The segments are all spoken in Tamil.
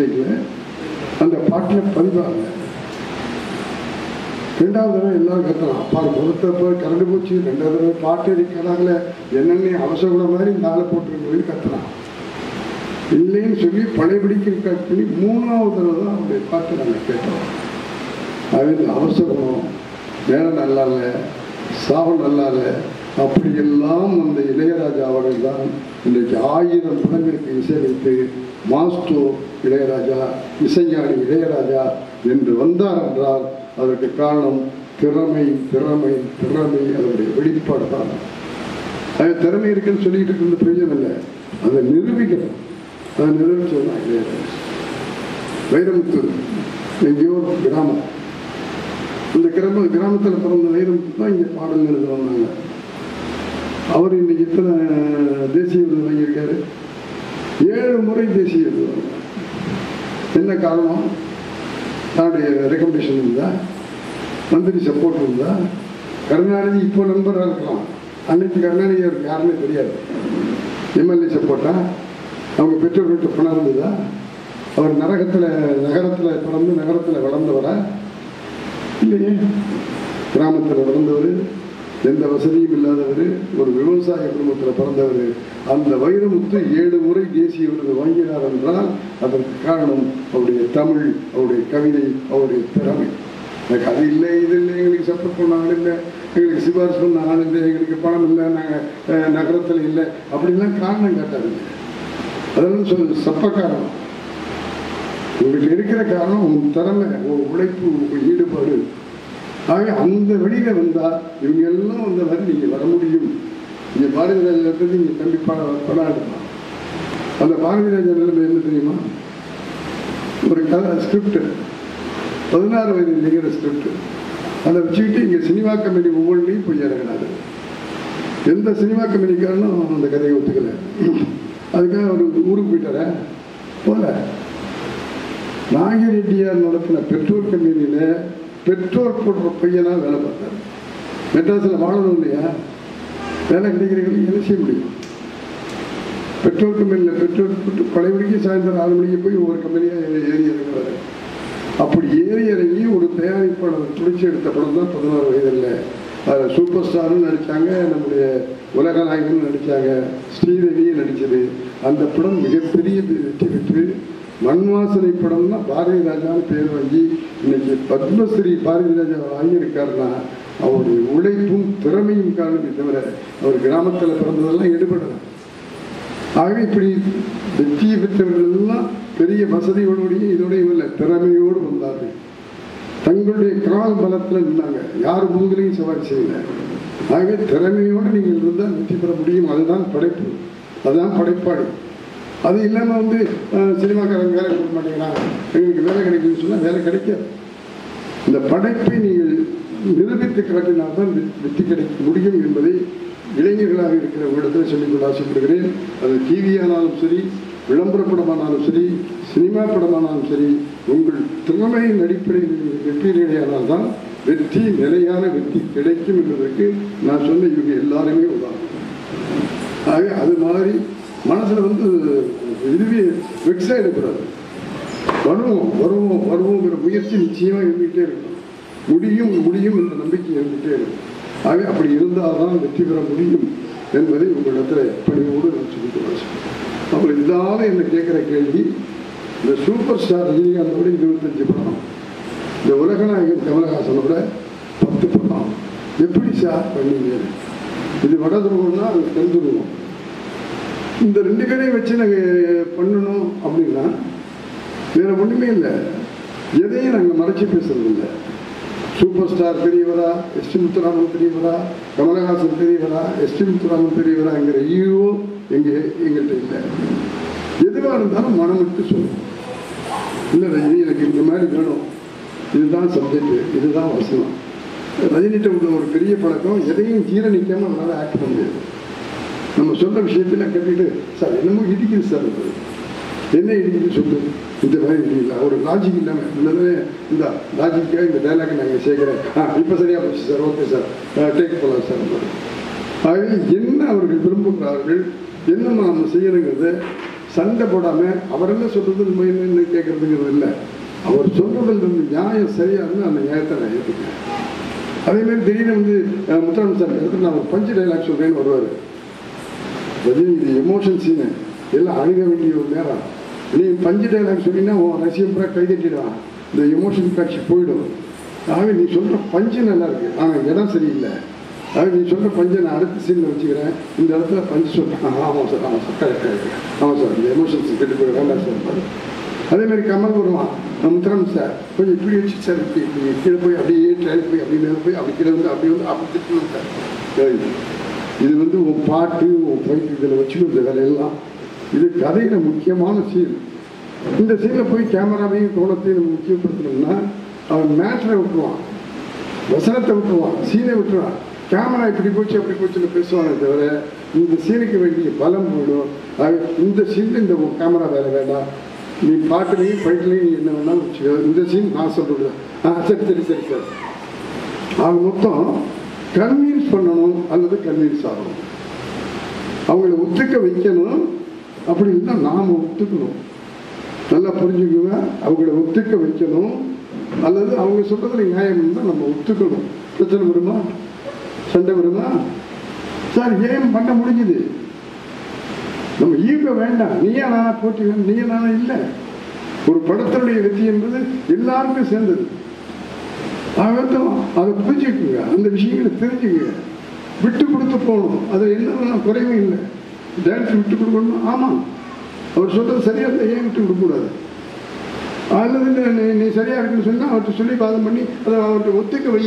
மிஸ்டேக்கில் அந்த பாட்டில் பதிவாங்க ரெண்டாவது தடவை எல்லாரும் கத்தலாம் அப்பா முதத்தப்ப கரண்டு போச்சு ரெண்டாவது தடவை பாட்டு இருக்கிறாங்கள என்னென்ன அவசகுண மாதிரி இந்த ஆளை போட்டுருக்கணும் கத்தலாம் இல்லைன்னு சொல்லி பழையபடிக்கு ரெக்கார்ட் பண்ணி மூணாவது தடவை தான் அவருடைய பாட்டை நாங்கள் கேட்டோம் அது இந்த அவசகுணம் நேரம் நல்லா இல்லை சாவம் நல்லா இல்லை அப்படியெல்லாம் அந்த இளையராஜா அவர்கள் தான் இன்றைக்கு ஆயிரம் படங்களுக்கு இசையமைத்து மாஸ்டோ இளையராஜா இசைஞானி இளையராஜா என்று வந்தார் என்றால் அதற்கு காரணம் திறமை திறமை திறமை அதனுடைய வெளிப்பாடு தான் அது திறமை இருக்குன்னு சொல்லிட்டு இருந்த பிரயோஜனம் இல்லை அதை நிரூபிக்கணும் அதை நிரூபிச்சதுதான் இளையராஜா வைரமுத்து எங்கேயோ ஒரு கிராமம் இந்த கிராம கிராமத்தில் பிறந்த வைரமுத்து தான் இங்கே பாடல் எழுத வந்தாங்க அவர் இன்னைக்கு இத்தனை தேசிய விருது வாங்கியிருக்காரு ஏழு முறை தேசிய விருது வாங்கினார். என்ன காரணம் தன்னுடைய ரெக்கமெண்டேஷன் இருந்தா மந்திரி சப்போர்ட் இருந்தா கருணாநிதி இப்போ நண்பராக இருக்கலாம் அன்னைக்கு கருணாநிதி அவருக்கு யாருமே தெரியாது எம்எல்ஏ சப்போர்ட்டா அவங்க பெற்றோர்கிட்ட பணம் இருந்ததா அவர் நரகத்தில் நகரத்தில் பிறந்து நகரத்தில் வளர்ந்தவரா இல்லையே கிராமத்தில் பிறந்தவர் எந்த வசதியும் இல்லாதவர் ஒரு விவசாய குடும்பத்தில் பிறந்தவர் அந்த வைரமுத்து ஏழு முறை தேசிய விருது வாங்கினார் என்றால் அதற்கு காரணம் அவருடைய தமிழ் அவருடைய கவிதை அவருடைய திறமை எனக்கு அது இல்லை இது இல்லை எங்களுக்கு சப்போர்ட் பண்ண ஆள் இல்லை எங்களுக்கு சிபாரிசு பண்ண ஆள் இல்லை எங்களுக்கு பணம் இல்லை நாங்கள் நகரத்தில் இல்லை அப்படிலாம் காரணம் காட்டாதுங்க அதெல்லாம் சொல்லு சப்ப காரணம் உங்களுக்கு இருக்கிற காரணம் உன் திறமை உன் உழைப்பு உன் ஈடுபாடு ஆக அந்த வெளியில வந்தா இவங்க எல்லாம் வந்த மாதிரி நீங்க வர முடியும் இங்க பாரதி ராஜா பத்தி நீங்க கண்டிப்பா படம் எடுக்கலாம் அந்த பாரதி ராஜா நிலைமை என்ன தெரியுமா ஒரு கதை ஸ்கிரிப்ட் பதினாறு வயது நிகழ ஸ்கிரிப்ட் அதை வச்சுக்கிட்டு இங்க சினிமா கம்பெனி ஒவ்வொன்றையும் போய் இறங்கினாரு எந்த சினிமா கம்பெனிக்காரனும் அந்த கதையை ஒத்துக்கல அதுக்காக ஒரு ஊருக்கு போயிட்டாரா போல நாகரெட்டியார் நடத்தின பெட்ரோல் கம்பெனியில பெட்ரோல் போடுற பையனா வேலை பார்த்தாரு மெட்ராஸில் வாழணும் இல்லையா வேலை கிடைக்கிறவங்களுக்கு என்ன செய்ய முடியும் பெட்ரோல் கம்பெனியில் பெட்ரோல் போட்டு பழையபடிக்கு சாயந்தரம் ஆறு மணிக்கு போய் ஒவ்வொரு கம்பெனியாக ஏறி இறங்குறாரு அப்படி ஏறி இறங்கி ஒரு தயாரிப்பாளர் துடிச்சு எடுத்த படம் தான் பதினாறு வயதில் அதில் சூப்பர் ஸ்டாரும் நடித்தாங்க நம்முடைய உலக நாயகனும் நடித்தாங்க ஸ்ரீதேவியும் நடித்தது அந்த படம் மிகப்பெரிய வெற்றி பெற்று மண்வாசனை படம்னா பாரதி ராஜான்னு பேர் வாங்கி இன்னைக்கு பத்மஸ்ரீ பாரதி ராஜா வாங்கியிருக்காருன்னா அவருடைய உழைப்பும் திறமையும் காரணமே தவிர அவர் கிராமத்தில் பிறந்ததெல்லாம் எடுபடலை ஆகவே இப்படி வெற்றியை பெற்றவர்கள் எல்லாம் பெரிய வசதியோடுடைய இதோடையும் இல்லை திறமையோடு வந்தார்கள் தங்களுடைய கால் பலத்தில் நின்னாங்க யார் முதுகலையும் சவாரி செய்யல ஆகவே திறமையோடு நீங்கள் இருந்தால் வெற்றி பெற முடியும் அதுதான் படைப்பு அதுதான் படைப்பாடு அது இல்லாமல் வந்து அஹ், சினிமாக்காரங்க வேலை கொடுக்க மாட்டேங்கிறாங்க எங்களுக்கு வேலை கிடைக்குதுன்னு சொன்னால் வேலை கிடைக்காது இந்த படைப்பை நீங்கள் நிரூபித்து காட்டினால்தான் வெ- வெற்றி கிடைக்க முடியும் என்பதை இளைஞர்களாக இருக்கிற இடத்துல சொல்லிக்கொள்ள ஆசைப்படுகிறேன் அது டிவி ஆனாலும் சரி விளம்பர படமானாலும் சரி சினிமா படமானாலும் சரி உங்கள் திறமையின் அடிப்படையில் நீங்கள் வெற்றியிலேயானால் தான் வெற்றி நிலையான வெற்றி கிடைக்கும் என்பதற்கு நான் சொன்ன இவங்க எல்லாருமே உதாரணம் ஆக அது மாதிரி மனசில் வந்து இதுவே வெக்ஸ் ஆகிடக்கூடாது வருவோம் வருவோம் வருவோங்கிற முயற்சி நிச்சயமாக இருந்துகிட்டே இருக்கும் முடியும் முடியும் என்ற நம்பிக்கை இருந்துகிட்டே இருக்கும் ஆக அப்படி இருந்தால் தான் வெற்றி பெற முடியும் என்பதை உங்களிடத்தில் பணிவோடு நான் சொல்லிட்டு வாசிப்பேன் அப்புறம் இதால என்ன கேட்குற கேள்வி இந்த சூப்பர் ஸ்டார் ரஜினிகாந்தோட இருபத்தஞ்சு படம் இந்த உலகநாயகன் கமலஹாசனோட பத்து படம் எப்படி சார் பண்ணீங்க இது வட துருவம்னா அது தென் துருவம் இந்த ரெண்டு கடையை வச்சு நாங்கள் பண்ணணும் அப்படின்னா வேற ஒண்ணுமே இல்லை எதையும் நாங்கள் மறைச்சு பேசுறது இல்லை சூப்பர் ஸ்டார் பெரியவரா எஸ் டி முத்துராமன் பெரியவரா கமலஹாசன் பெரியவரா எஸ் டி முத்துராமன் பெரியவராங்கிற ஈவோ எங்க எங்கள்கிட்ட இல்லை எதுவாக இருந்தாலும் மனம் விட்டு சொல்லுவோம் இல்லை ரஜினி எனக்கு இந்த மாதிரி வேணும் இதுதான் சப்ஜெக்ட் இதுதான் வசனம் ரஜினிகிட்ட உள்ள ஒரு பெரிய பழக்கம் எதையும் ஜீரணிக்காம அவனால் ஆக்ட் பண்ண முடியாது நம்ம சொல்ற விஷயத்துல கேட்டுட்டு சார் என்னமோ இடிக்குது சார் இது. என்ன இடிக்குது சொல்லு இந்த மாதிரி இடிக்கல ஒரு லாஜிக் இல்லாமல் இன்னொரு இந்த லாஜிக்காக இந்த டைலாக் நாங்கள் சேர்க்குறேன் ஆ இப்போ சரியா போச்சு சார் ஓகே சார் டேக் போகலாம் சார் ஆகவே என்ன அவர்கள் விரும்புகிறார்கள் என்ன நாம் செய்யணுங்கிறத சண்டை போடாம அவர் என்ன சொல்றது நம்ம என்ன கேட்கறதுங்கிறது இல்லை அவர் சொல்றதுல இருந்து நியாயம் சரியா இருந்து அந்த நியாயத்தை நான் ஏற்றுக்கிறேன் அதே மாதிரி திடீர்னு வந்து அஹ், முத்துராமன் சார் இடத்துல நான் ஒரு பஞ்சு டைலாக் சொல்றேன்னு வருவார் ரஜினி இது எமோஷன் சீனு எல்லாம் அழுக வேண்டிய ஒரு நேரம் நீ பஞ்சு டைலாக் சொன்னீங்கன்னா உன் ரசிகம் பூரா கைதட்டிடுவான் இந்த எமோஷன் காட்சி போயிடும் ஆகவே நீ சொல்ற பஞ்சு நல்லா இருக்கு ஆனால் இடம் சரியில்லை ஆகவே நீ சொல்ற பஞ்சை நான் அடுத்த சீனில் வச்சுக்கிறேன் இந்த இடத்துல பஞ்சு சொல்றேன் ஆமாம் சார் ஆமாம் சார் கரெக்ட் கரெக்ட் ஆமாம் சார் இந்த எமோஷன்ஸ் கெட்டு போய் வேண்டாம் சார் அதே மாதிரி கமல் வருவான் முத்திரம் சார் கொஞ்சம் இப்படி வச்சு சார் இப்படி இப்படி கீழே போய் அப்படியே ட்ரெயின் போய் அப்படி மேலே போய் அப்படி கீழே வந்து அப்படி வந்து அப்படி திட்டணும் சார் ஏய், இது வந்து உன் பாட்டு உன் ஃபைட் இதில் வச்சுக்கணும் இந்த வேலையெல்லாம் இது கதையில் முக்கியமான சீன் இந்த சீனில் போய் கேமராவையும் கோணத்தையும் நம்ம முக்கியப்படுத்தணும்னா அவன் மேட்ரை விட்டுருவான் வசனத்தை விட்டுருவான் சீனை விட்டுருவான் கேமரா இப்படி போச்சு அப்படி போச்சுன்னு பேசுவானே தவிர இந்த சீனுக்கு வேண்டிய பலம் போயிடும் ஆக இந்த சீனில் இந்த கேமரா வேலை வேண்டாம் நீ பாட்டுலையும் ஃபைட்லையும் நீ என்ன வேணாலும் வச்சுக்கோ இந்த சீன் நான் சொல்றது ஆ சரி சரி சரி சரி ஆக மொத்தம் கன்வின்ஸ் பண்ணணும் அல்லது கன்வின்ஸ் ஆகணும் அவங்கள ஒத்துக்க வைக்கணும் அப்படி இல்லைன்னா நாம் ஒத்துக்கணும் நல்லா புரிஞ்சுக்குங்க அவங்கள ஒத்துக்க வைக்கணும் அல்லது அவங்க சொல்றதுல நியாயம் இருந்தால் நம்ம ஒத்துக்கணும் பிரச்சனை வருமா சண்டை வருமா சார் ஏன் பண்ண முடிஞ்சுது நம்ம ஈக வேண்டாம் நீயா நானா போட்டி வேணும் நீயா நானா இல்லை ஒரு படத்தினுடைய வெற்றி என்பது எல்லாருக்கும் சேர்ந்தது ஆகட்டும் அதை புரிஞ்சுக்குங்க அந்த விஷயங்களை தெரிஞ்சுக்குங்க விட்டு கொடுத்து போகணும் அது என்ன குறைவும் இல்லை டான்ஸ் விட்டு கொடுக்கணும் ஆமாம் அவர் சொல்றது சரியா இருந்தால் ஏன் விட்டு கொடுக்கக்கூடாது அல்லது நீ- நீ நீ சரியா இருக்குன்னு சொன்னா அவர்கிட்ட சொல்லி வாதம் பண்ணி அதை அவர்கிட்ட ஒத்துக்க வை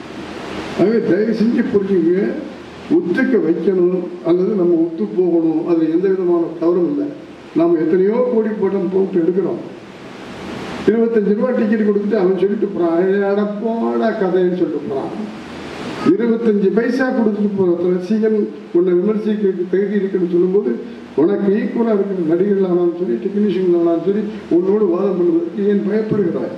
ஆகவே தயவு செஞ்சு புரிஞ்சுங்க ஒத்துக்க வைக்கணும் அல்லது நம்ம ஒத்து போகணும் அது எந்த விதமான தவறும் இல்லை நாம் எத்தனையோ கோடி படம் போட்டு எடுக்கிறோம் இருபத்தஞ்சு ரூபா டிக்கெட் கொடுத்துட்டு அவன் சொல்லிட்டு போறான் அட போடா கதைன்னு சொல்லிட்டு போறான் இருபத்தஞ்சு பைசா கொடுத்துட்டு போற ரசிகன் உன்னை விமர்சிக்க தகுதி இருக்குன்னு சொல்லும்போது உனக்கு ஈக்குவலாக இருக்கிற நடிகர்கள் ஆனாலும் சரி டெக்னீஷியன் ஆனாலும் சரி உன்னோடு வாதம் பண்ணுவதற்கு ஏன் பயப்படுகிறாய்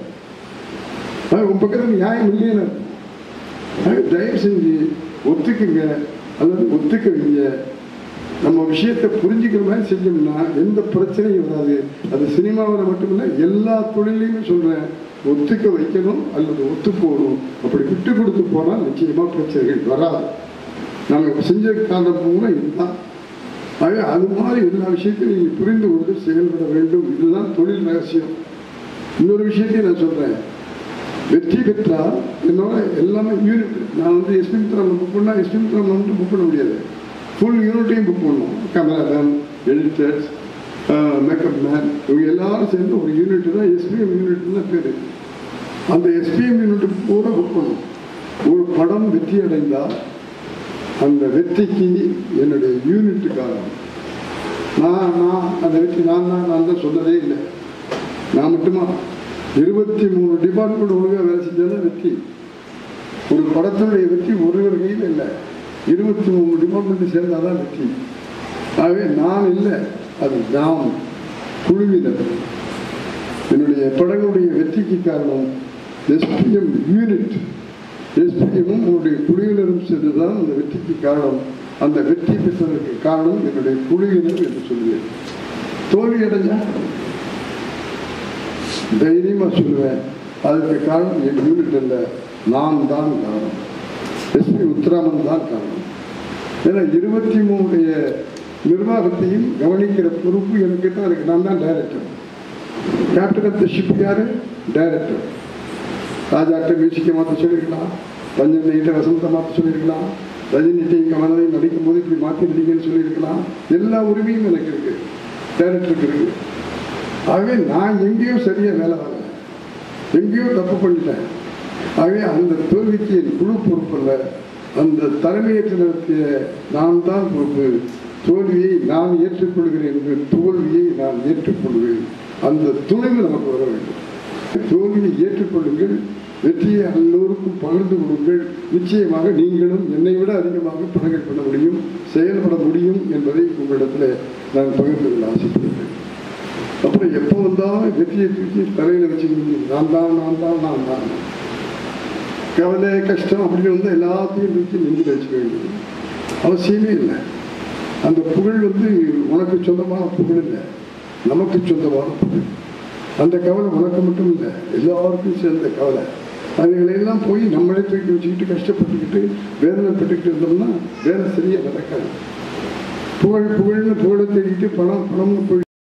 ஆக, உன் பக்கத்தில் நியாயம் இல்லைன்னு அர்த்தம். ஆக, தயவு செஞ்சு ஒத்துக்குங்க அல்லது ஒத்துக்க வைங்க நம்ம விஷயத்தை புரிஞ்சுக்கிற மாதிரி செஞ்சோம்னா எந்த பிரச்சனையும் வராது அது சினிமாவில் மட்டுமில்லை எல்லா தொழிலையுமே சொல்றேன் ஒத்துக்க வைக்கணும் அல்லது ஒத்து போகணும் அப்படி விட்டு கொடுத்து போனால் நிச்சயமா பிரச்சனைகள் வராது நாங்கள் செஞ்ச காரணம் போனா இதுதான் ஆக அது மாதிரி எல்லா விஷயத்தையும் நீங்கள் புரிந்து கொண்டு செயல்பட வேண்டும் இதுதான் தொழில் ரகசியம் இன்னொரு விஷயத்தையும் நான் சொல்றேன் வெற்றி பெற்றால் என்னோட எல்லாமே யூனிட் நான் வந்து எஸ்பி மித்ராவில் புக் பண்ணால் எஸ்பி மித்ராவில் மட்டும் புக் பண்ண முடியாது ஃபுல் யூனிட்டையும் புக் பண்ணணும் கேமராமேன் எடிட்டர்ஸ் மேக்கப் மேன் இவங்க எல்லாரும் சேர்ந்து ஒரு யூனிட் தான் எஸ்பிஎம் யூனிட் தான் பேர் அந்த எஸ்பிஎம் யூனிட் பூரா புக் பண்ணணும் ஒரு படம் வெற்றி அடைந்தால் அந்த வெற்றிக்கு என்னுடைய யூனிட் காரணம் நான் நான் அந்த வெற்றி நான் தான் நான் தான் சொன்னதே இல்லை நான் மட்டுமா இருபத்தி மூணு டிபார்ட்மெண்ட் ஒழுங்காக வேலை செஞ்சாலும் வெற்றி ஒரு படத்தினுடைய வெற்றி ஒருவர் கையில் இல்லை இருபத்தி மூணு டிபார்ட்மெண்ட் சேர்ந்தாதான் வெற்றி ஆகவே நான் இல்லை அது நாம் குழுவினர் என்னுடைய படங்களுடைய வெற்றிக்கு காரணம் எஸ்பிஎம் யூனிட் எஸ்பிஎம்மும் உங்களுடைய குழுவினரும் சேர்ந்துதான் அந்த வெற்றிக்கு காரணம் அந்த வெற்றி பெற்றதற்கு காரணம் என்னுடைய குழுவினர் என்று சொல்லுவேன் தோல்வி அடைஞ்சா தைரியமா சொல்லுவேன் அதுக்கு காரணம் என் யூனிட் அல்ல நான் தான் காரணம் எஸ்பி உத்தராமன் தான் காரணம் ஏன்னா இருபத்தி மூணுடைய நிர்வாகத்தையும் கவனிக்கிற பொறுப்பு எனக்கு தான் இருக்கு நான் தான் director captain of the ship யாரு டைரக்டர் ராஜாட்ட மியூசிக்கை மாற்ற சொல்லியிருக்கலாம் பஞ்சன் நைட்டை வசந்தத்தை மாற்ற சொல்லியிருக்கலாம் ரஜினிட்டையும் கமலையும் நடிக்கும் போது இப்படி மாற்றி நடிங்கன்னு சொல்லியிருக்கலாம் எல்லா உரிமையும் எனக்கு இருக்கு டைரக்டருக்கு இருக்கு ஆகவே நான் எங்கேயோ சரியா வேலை வாங்கல எங்கேயோ தப்பு பண்ணிட்டேன் ஆகவே அந்த தோல்விக்கு என் குழு பொறுப்பல்ல அந்த தலைமையேற்று நடத்திய நான் தான் பொறுப்பு தோல்வியை நான் ஏற்றுக்கொள்கிறேன் என்று தோல்வியை நான் ஏற்றுக்கொள்வேன் அந்த துணிவு நமக்கு வர வேண்டும் தோல்வியை ஏற்றுக்கொள்ளுங்கள் வெற்றியை எல்லோருக்கும் பகிர்ந்து கொடுங்கள் நிச்சயமாக நீங்களும் என்னை விட அதிகமாக படங்கள் பண்ண முடியும் செயல்பட முடியும் என்பதை உங்களிடத்தில் நான் பகிர்ந்து கொள்ள ஆசைப்படுகிறேன் அப்புறம் எப்போ வந்தாலும் வெற்றியை தூக்கி தலையில் வச்சுக்கிட்டு நான் தான் நான் தான் நான் தான் கவலை கஷ்டம் அப்படின்னு வந்து எல்லாத்தையும் தூக்கி நெஞ்சில் வச்சுக்க வேண்டியது அவசியமே இல்லை அந்த புகழ் வந்து உனக்கு சொந்தமான புகழ் இல்லை நமக்கு சொந்தமான பொருள் அந்த கவலை உனக்கு மட்டும் இல்லை எல்லாருக்கும் சேர்ந்த கவலை அதுகளெல்லாம் போய் நம்மளே தூக்கி வச்சுக்கிட்டு கஷ்டப்பட்டுக்கிட்டு வேதனைப்பட்டுக்கிட்டு இருந்தோம்னா வேலை சரியாக நடக்காது புகழ் புகழ்னு புகழை தேடிட்டு பணம் பணம்னு போய்